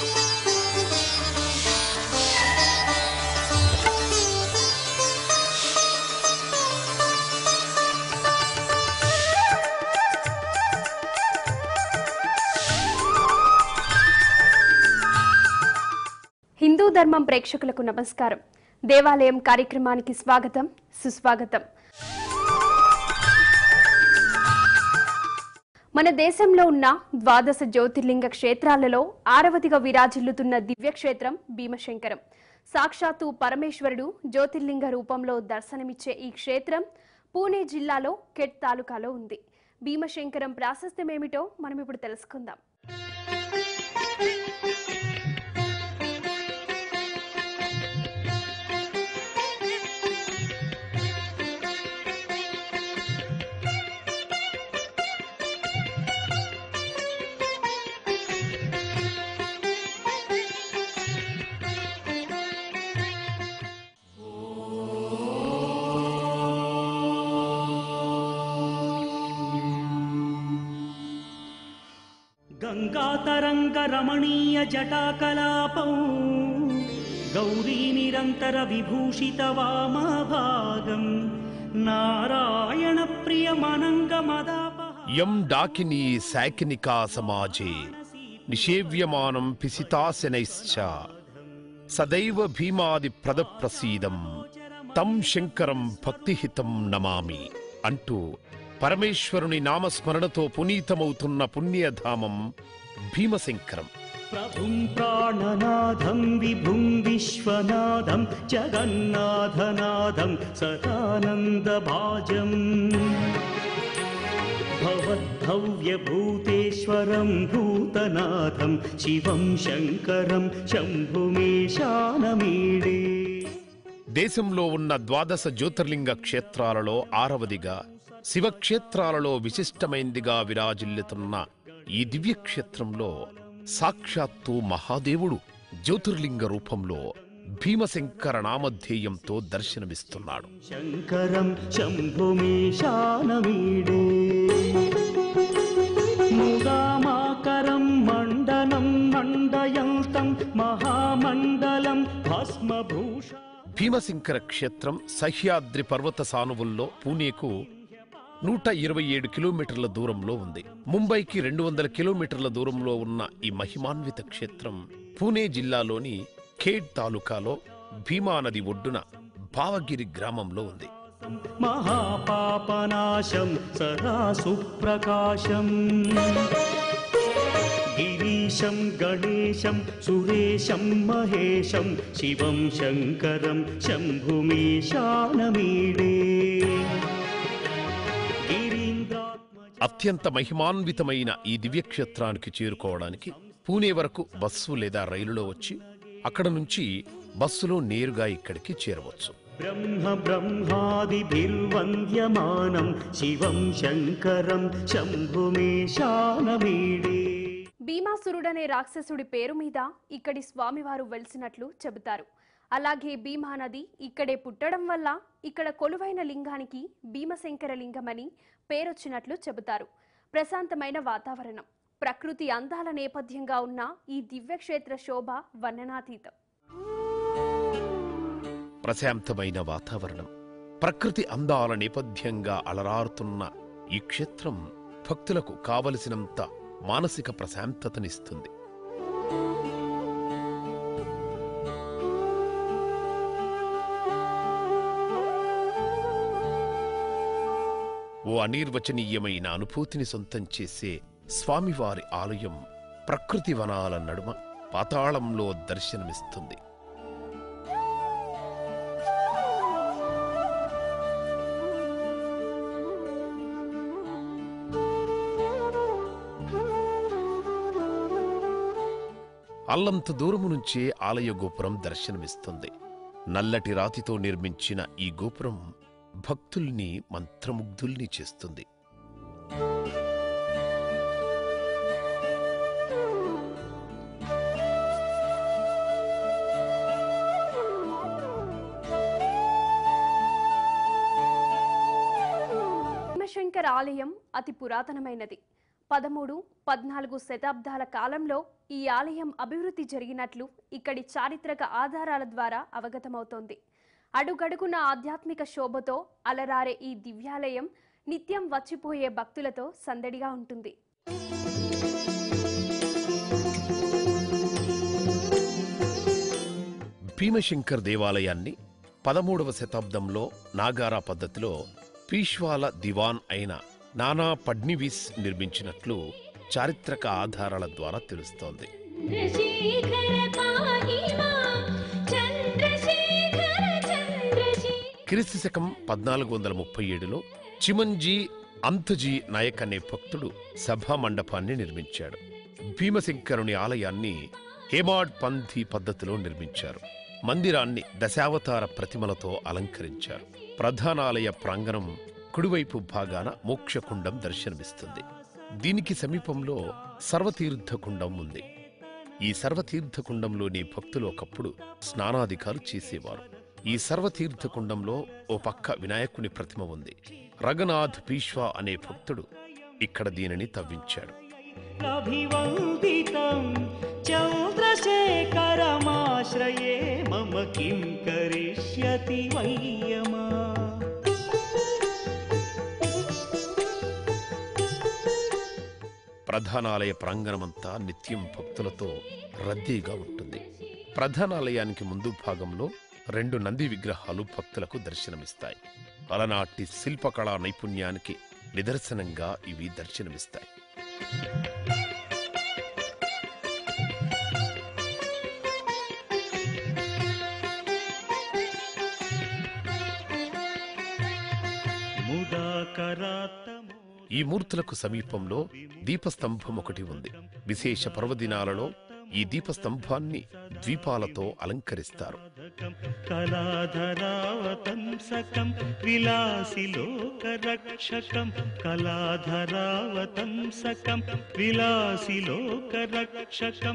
హిందూ ధర్మం ప్రేక్షకులకు నమస్కారం దేవాలయం కార్యక్రమానికి స్వాగతం సుస్వాగతం మన దేశంలో ఉన్న ద్వాదశ జ్యోతిర్లింగ క్షేత్రాలలో ఆరవదిగా విరాజిల్లుతున్న దివ్యక్షేత్రం భీమశంకరం సాక్షాత్తు పరమేశ్వరుడు జ్యోతిర్లింగ రూపంలో దర్శనమిచ్చే ఈ క్షేత్రం పూణే జిల్లాలో కెట్ తాలూకాలో ఉంది భీమశంకరం ప్రాశస్త్యం ఏమిటో మనం ఇప్పుడు తెలుసుకుందాం గంగాతరంగరమణీయ జటాకలాపం గౌరీ నిరంతర విభూషిత వామభాగం నారాయణ ప్రియమనంగమదాపహ యం డాకినీ శాకినికా సమాజే నిషేవ్యమానం పిసితాశనైశ్చ సదైవ భీమాది ప్రదప్రసీదం తం శంకరం భక్తిహితం నమామి అంటూ పరమేశ్వరుని నామస్మరణతో పునీతమవుతున్న పుణ్యధామం భీమశంకరం ప్రభుం ప్రాణనాథం విభుం విశ్వనాథం జగన్నాథనాథం సదానందభాజం భవద్భవ్యభూతేశ్వరం భూతనాథం శివం శంకరం శంభుమేశానమీడే దేశంలో ఉన్న ద్వాదశ జ్యోతిర్లింగ క్షేత్రాలలో ఆరవదిగా శివక్షేత్రాలలో విశిష్టమైందిగా విరాజిల్లుతున్న ఈ దివ్యక్షేత్రంలో సాక్షాత్తు మహాదేవుడు జ్యోతిర్లింగ రూపంలో భీమశంకర నామధేయంతో దర్శనమిస్తున్నాడు శంకరం శంభుమేశానమీడే ముదామాకరం మండనం మండయంతం మహామండలం భస్మభూష భీమశంకర క్షేత్రం సహ్యాద్రి పర్వత సానువుల్లో పూణేకు నూట ఇరవై ఏడు కిలోమీటర్ల దూరంలో ఉంది ముంబైకి రెండు వందల కిలోమీటర్ల దూరంలో ఉన్న ఈ మహిమాన్విత క్షేత్రం పూణే జిల్లాలోని ఖేడ్ తాలూకాలో భీమా నది ఒడ్డున భావగిరి గ్రామంలో ఉంది మహాపాపనాశం సదా సుప్రకాశం గిరీశం గణేశం సురేశం మహేశం శివం శంకరం శంభుమేశానమీడే గిరీంద్రాత్మజ అత్యంత మహిమాన్వితమైన ఈ దివ్యక్షేత్రానికి చేరుకోవడానికి పూణే వరకు బస్సు లేదా రైలులో వచ్చి అక్కడ నుంచి బస్సులో నేరుగా ఇక్కడికి చేరవచ్చు బ్రహ్మ బ్రహ్మాదిభిర్వంద్యమానం శివం శంకరం శంభుమేశానమీడే భీమాసురుడనే రాక్షసుడి పేరు మీద ఇక్కడి స్వామివారు వెలిసినట్లు చెబుతారు అలాగే భీమా నది ఇక్కడే పుట్టడం వల్ల ఇక్కడ కొలువైన లింగానికి భీమశంకర లింగమని పేరొచ్చినట్లు చెబుతారు ప్రశాంతమైన వాతావరణం ప్రకృతి అందాల నేపథ్యంగా ఉన్న ఈ దివ్యక్షేత్ర శోభ వర్ణనాతీతం ప్రశాంతమైన వాతావరణం ప్రకృతి అందాల నేపథ్యంగా అలరారుతున్న ఈ క్షేత్రం భక్తులకు కావలసినంత మానసిక ప్రశాంతతనిస్తుంది ఓ అనిర్వచనీయమైన అనుభూతిని సొంతం చేసే స్వామివారి ఆలయం ప్రకృతి వనాల నడుమ పాతాళంలో దర్శనమిస్తుంది అల్లంత దూరము నుంచే ఆలయ గోపురం దర్శనమిస్తుంది నల్లటి రాతితో నిర్మించిన ఈ గోపురం భక్తుల్ని మంత్రముగ్ధుల్ని చేస్తుంది భీమశంకర్ ఆలయం అతి పురాతనమైనది పదమూడు పద్నాలుగు శతాబ్దాల కాలంలో ఈ ఆలయం అభివృద్ధి జరిగినట్లు ఇక్కడి చారిత్రక ఆధారాల ద్వారా అవగతమవుతోంది అడుగడుగున ఆధ్యాత్మిక శోభతో అలరారే ఈ దివ్యాలయం నిత్యం వచ్చిపోయే భక్తులతో సందడిగా ఉంటుంది భీమశంకర్ దేవాలయాన్ని పదమూడవ శతాబ్దంలో నాగారా పద్ధతిలో పీష్వాల దివాన్ అయిన నానా ఫడ్నివీస్ నిర్మించినట్లు చారిత్రక ఆధారాల ద్వారా తెలుస్తోంది చంద్రశేఖర పాహి మాం చంద్రశేఖర చంద్రశేఖర క్రీస్తు శకం పద్నాలుగు వందల ముప్పై ఏడులో చిమంజీ అంతజీ నాయక్ అనే భక్తుడు సభా మండపాన్ని నిర్మించాడు భీమశంకరుని ఆలయాన్ని హేమాడ్ పంథీ పద్ధతిలో నిర్మించారు మందిరాన్ని దశావతార ప్రతిమలతో అలంకరించారు ప్రధానాలయ ప్రాంగణం కుడివైపు భాగాన మోక్షకుండం దర్శనమిస్తుంది దీనికి సమీపంలో సర్వతీర్థకుండం ఉంది ఈ సర్వతీర్థకుండంలోని భక్తులు ఒకప్పుడు స్నానాధికాలు చేసేవారు ఈ సర్వతీర్థకుండంలో ఓ పక్క వినాయకుని ప్రతిమ ఉంది రఘునాథ్ పీష్వా అనే భక్తుడు ఇక్కడ దీనిని తవ్వించాడు अभिवन्दितं चन्द्रशेखरमाश्रये मम किं करिष्यति वैयमा ప్రధానాలయ ప్రాంగణమంతా నిత్యం భక్తులతో రద్దీగా ఉంటుంది ప్రధానాలయానికి ముందు భాగంలో రెండు నంది విగ్రహాలు భక్తులకు దర్శనమిస్తాయి అలనాటి శిల్పకళా నైపుణ్యానికి నిదర్శనంగా ఇవి దర్శనమిస్తాయి मुदा करात्तमो ఈ మూర్తులకు సమీపంలో దీపస్తంభం ఒకటి ఉంది విశేష పర్వదినాలలో ఈ దీపస్తంభాన్ని ద్వీపాలతో అలంకరిస్తారు कलाधरावतंसकं विलासिलोकरक्षकं कलाधरावतंसकं विलासिलोकरक्षकम्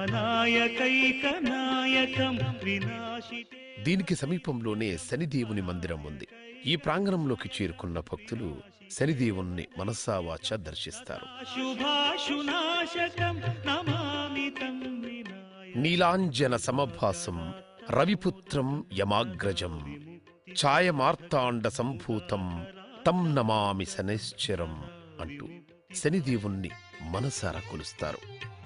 अनायकैकनायकं विनाशिते దీనికి సమీపంలోనే శనిదేవుని మందిరం ఉంది ఈ ప్రాంగణంలోకి చేరుకున్న భక్తులు శనిదేవుణ్ణి మనస్సావాచ దర్శిస్తారు शुभाशुनाशकं नमामि तं विनायकम् నీలాంజన సమభాసం రవిపుత్రం యమాగ్రజం ఛాయమార్తాండ సంభూతం తం నమామి శనిశ్చరం అంటూ శనిదేవుణ్ణి మనసారా కొలుస్తారు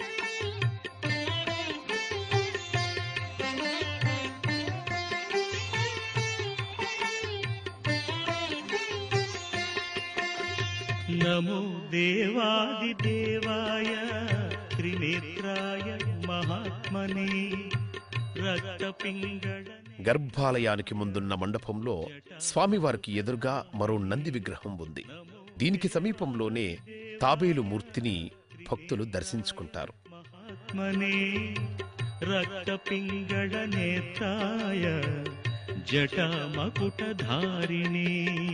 नमो देवादिदेवाय त्रिनेत्राय महात्मने रक्तपिङ्गळ గర్భాలయానికి ముందున్న మండపంలో స్వామివారికి ఎదురుగా మరో నంది విగ్రహం ఉంది దీనికి సమీపంలోనే తాబేలు మూర్తిని భక్తులు దర్శించుకుంటారు महात्मने रक्तपिङ्गळनेत्राय जटामकुटधारिणे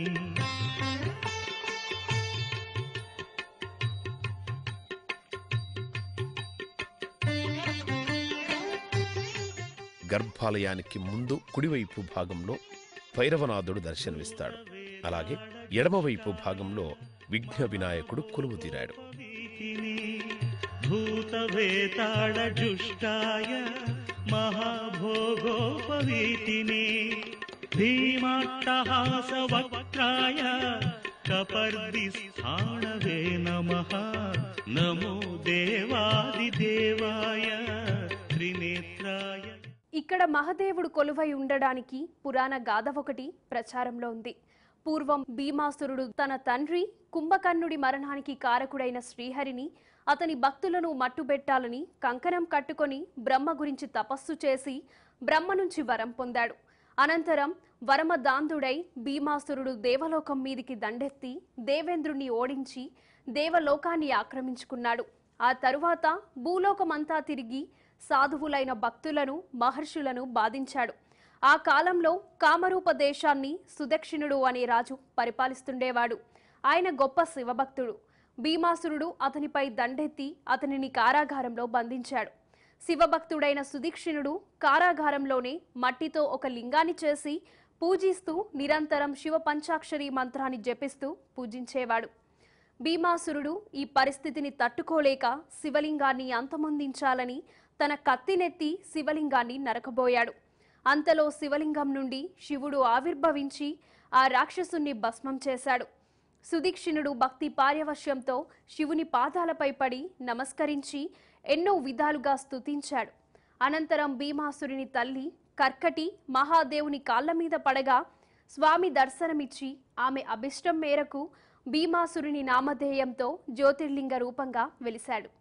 గర్భాలయానికి ముందు కుడివైపు భాగంలో భైరవనాథుడు దర్శనమిస్తాడు అలాగే ఎడమవైపు భాగంలో విఘ్న వినాయకుడు కొలువు తీరాడు वीतिनि भूतवेताडजुष्टाय महाभोगोपवीतिनि भीमाट्टहासवक्त्राय कपर्दिस्थाणवे नमः नमो देवादिदेवाय त्रिनेत्राय ఇక్కడ మహదేవుడు కొలువై ఉండడానికి పురాణ గాథ ఒకటి ప్రచారంలో ఉంది పూర్వం భీమాసురుడు తన తండ్రి కుంభకర్ణుడి మరణానికి కారకుడైన శ్రీహరిని అతని భక్తులను మట్టుబెట్టాలని కంకణం కట్టుకొని బ్రహ్మ గురించి తపస్సు చేసి బ్రహ్మ నుంచి వరం పొందాడు అనంతరం వరమదాంధుడై భీమాసురుడు దేవలోకం మీదికి దండెత్తి దేవేంద్రుణ్ణి ఓడించి దేవలోకాన్ని ఆక్రమించుకున్నాడు ఆ తరువాత భూలోకమంతా తిరిగి సాధువులైన భక్తులను మహర్షులను బాధించాడు ఆ కాలంలో కామరూప దేశాన్ని సుదక్షిణుడు అనే రాజు పరిపాలిస్తుండేవాడు ఆయన గొప్ప శివభక్తుడు భీమాసురుడు అతనిపై దండెత్తి అతనిని కారాగారంలో బంధించాడు శివభక్తుడైన సుదీక్షిణుడు కారాగారంలోనే మట్టితో ఒక లింగాన్ని చేసి పూజిస్తూ నిరంతరం శివ పంచాక్షరి మంత్రాన్ని జపిస్తూ పూజించేవాడు భీమాసురుడు ఈ పరిస్థితిని తట్టుకోలేక శివలింగాన్ని అంతమొందించాలని తన కత్తినెత్తి శివలింగాన్ని నరకబోయాడు అంతలో శివలింగం నుండి శివుడు ఆవిర్భవించి ఆ రాక్షసుని భస్మం చేశాడు సుదీక్షిణుడు భక్తి పార్యవశ్యంతో శివుని పాదాలపై పడి నమస్కరించి ఎన్నో విధాలుగా స్తుతించాడు అనంతరం భీమాసురుని తల్లి కర్కటి మహాదేవుని కాళ్ళ మీద పడగా స్వామి దర్శనమిచ్చి ఆమె అభిష్టం మేరకు భీమాసురుని నామధేయంతో జ్యోతిర్లింగ రూపంగా వెలిశాడు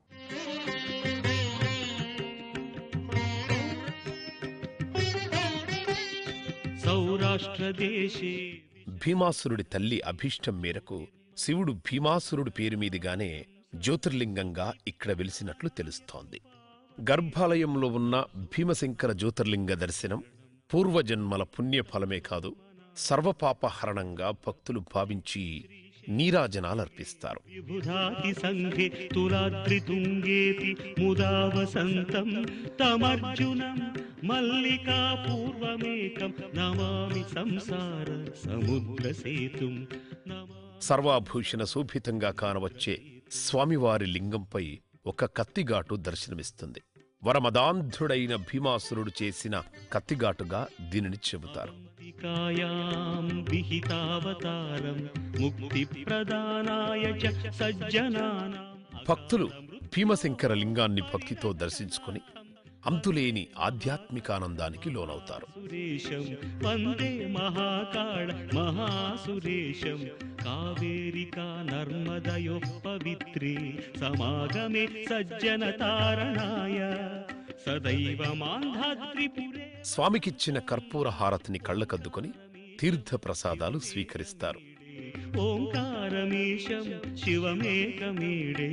సౌరాష్ట్రదేశే భీమాసురుడి తల్లి అభీష్టం మేరకు శివుడు భీమాసురుడి పేరు మీదుగానే జ్యోతిర్లింగంగా ఇక్కడ వెలిసినట్లు తెలుస్తోంది గర్భాలయంలో ఉన్న భీమశంకర జ్యోతిర్లింగ దర్శనం పూర్వజన్మల పుణ్యఫలమే కాదు సర్వపాపహరణంగా భక్తులు భావించి నీరాజనాలర్పిస్తారు విబుధాతి సంఘే తులాద్రితుంగేతి ముదా వసంతం తమర్జునం మల్లికా పూర్వమేకం నమామి సంసార సముద్ర సేతుం నమా సర్వాభూషణ శోభితంగా కానవచ్చే స్వామివారి లింగంపై ఒక కత్తిగాటు దర్శనమిస్తుంది వరమదాంధుడైన భీమాసురుడు చేసిన కత్తిగాటుగా దీనిని చెబుతారు కాయాం విహితావతారం ముక్తి ప్రదానాయ చ సజ్జనానాం భక్తులు భీమశంకర లింగాన్ని భక్తితో దర్శించుకుని అంతులేని ఆధ్యాత్మికానందానికి లోనవుతారు సురేశం వందే మహాకాళ మహాసురేశం కావేరికా నర్మదయో పవిత్రే సమాగమే సజ్జన తారణాయ సదైవ మాంధాద్రిపురే స్వామికిచ్చిన కర్పూర హారతిని కళ్ళకద్దుకొని తీర్థ ప్రసాదాలు స్వీకరిస్తారు ఓంకారమీశం శివమేకమీడే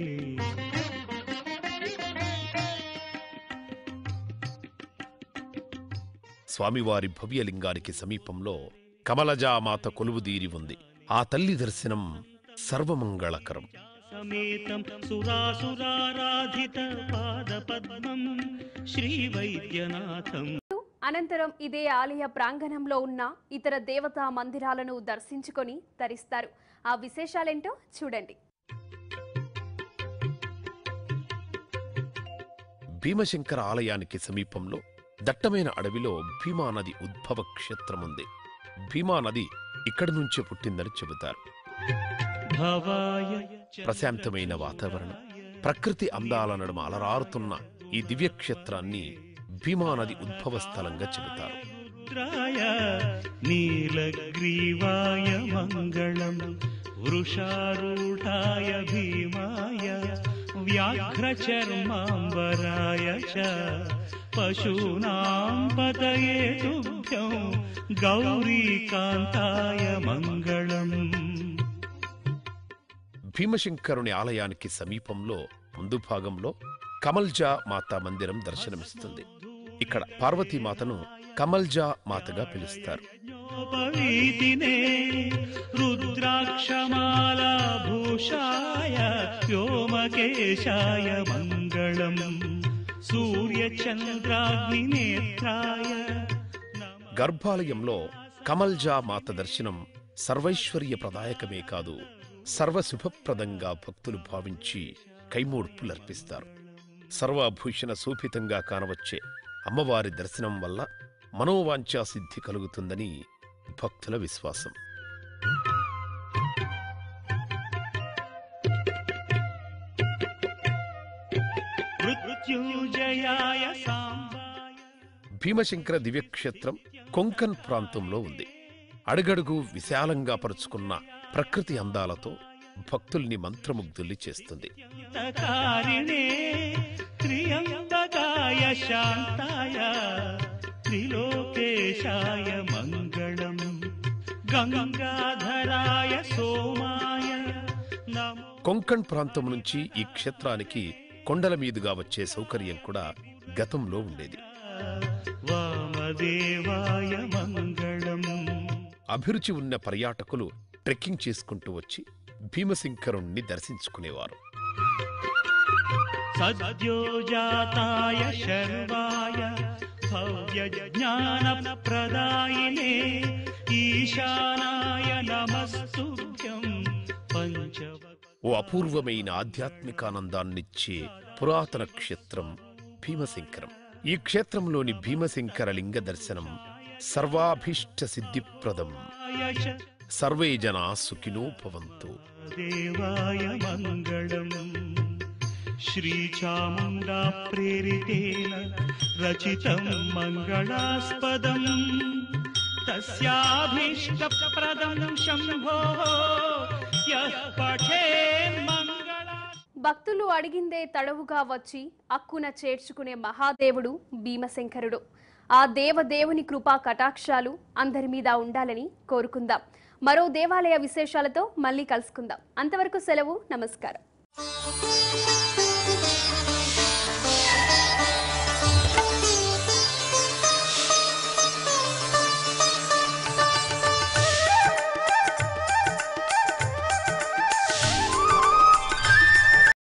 స్వామివారి భవ్యలింగానికి సమీపంలో కమలజామాత కొలువుదీరి ఉంది ఆ తల్లి దర్శనం సర్వమంగళకరం సమేతం సురాసురారాధిత పాద పద్మం శ్రీవైద్యనాథం అనంతరం ఇదే ఆలయ ప్రాంగణంలో ఉన్న ఇతర దేవతా మందిరాలను దర్శించుకొని తరిస్తారు ఆ విశేషాలేంటో చూడండి భీమశంకర ఆలయానికి సమీపంలో దట్టమైన అడవిలో భీమా నది ఉద్భవ క్షేత్రముంది భీమా నది ఇక్కడి నుంచే పుట్టిందని చెబుతారు భవాయ ప్రశాంతమైన వాతావరణం ప్రకృతి అందాల నడుమ అలరారుతున్న ఈ దివ్యక్షేత్రాన్ని భీమా నది ఉద్భవ స్థలంగా చెబుతారు రుద్రాయ నీలగ్రీవాయ మంగళం వృషారూఢాయ భీమాయ వ్యాఘ్రచర్మాంబరాయ చ పశూనాం పతయే తుభ్యం గౌరీకాంతాయ మంగళం భీమశంకరుని ఆలయానికి సమీపంలో ముందు భాగంలో కమల్జా మాతా మందిరం దర్శనమిస్తుంది ఇక్కడ పార్వతీమాతను కమల్జా మాతగా పిలుస్తారు జ్ఞోపవీతినే రుద్రాక్షమాలా భూషాయ వ్యోమకేశాయ మంగళం సూర్యచంద్రాగ్నినేత్రాయ గర్భాలయంలో కమల్జా మాత దర్శనం సర్వైశ్వర్య ప్రదాయకమే కాదు సర్వశుభప్రదంగా భక్తులు భావించి కైమూడ్పులర్పిస్తారు సర్వాభూషణ శోభితంగా కానవచ్చే అమ్మవారి దర్శనం వల్ల మనోవాంఛా సిద్ధి కలుగుతుందని భక్తుల విశ్వాసం మృత్యుంజయాయ సాంబాయ భీమశంకర దివ్యక్షేత్రం కొంకన్ ప్రాంతంలో ఉంది అడుగడుగు విశాలంగా పరుచుకున్న ప్రకృతి అందాలతో భక్తుల్ని మంత్రముగ్ధుల్ని చేస్తుంది కారిణే త్రియంబకాయ శాంతాయ త్రిలోకేశాయ మంగళం గంగాధరాయ సోమాయ నమో కొంకణ్ ప్రాంతం నుంచి ఈ క్షేత్రానికి కొండల మీదుగా వచ్చే సౌకర్యం కూడా గతంలో ఉండేది వామదేవాయ మంగళం అభిరుచి ఉన్న పర్యాటకులు ట్రెక్కింగ్ చేసుకుంటూ వచ్చి భీమశంకరుణ్ణి దర్శించుకునేవారు సద్యోజాతాయ శర్వాయ భవ్య జ్ఞాన ప్రదాయినే ఈశానాయ నమస్తుభ్యం పంచవ ఓ అపూర్వమైన ఆధ్యాత్మికానందాన్నిచ్చే పురాతన క్షేత్రం భీమశంకరం ఈ క్షేత్రంలోని భీమశంకర లింగ దర్శనం సర్వాభీష్ట సిద్ధిప్రదం యశ సర్వే జనా సుఖినో భవంతు దేవాయ మంగళం శ్రీచాముండా ప్రేరితేన రచితం మంగళాస్పదం తస్యాభీష్టప్రదం శంభో యః పఠేన్మంగళా భక్తులు అడిగిందే తడవుగా వచ్చి అక్కున చేర్చుకునే మహాదేవుడు భీమశంకరుడు ఆ దేవదేవుని కృపా కటాక్షాలు అందరి మీద ఉండాలని కోరుకుందాం మరో దేవాలయ విశేషాలతో మళ్ళీ కలుసుకుందాం అంతవరకు సెలవు నమస్కారం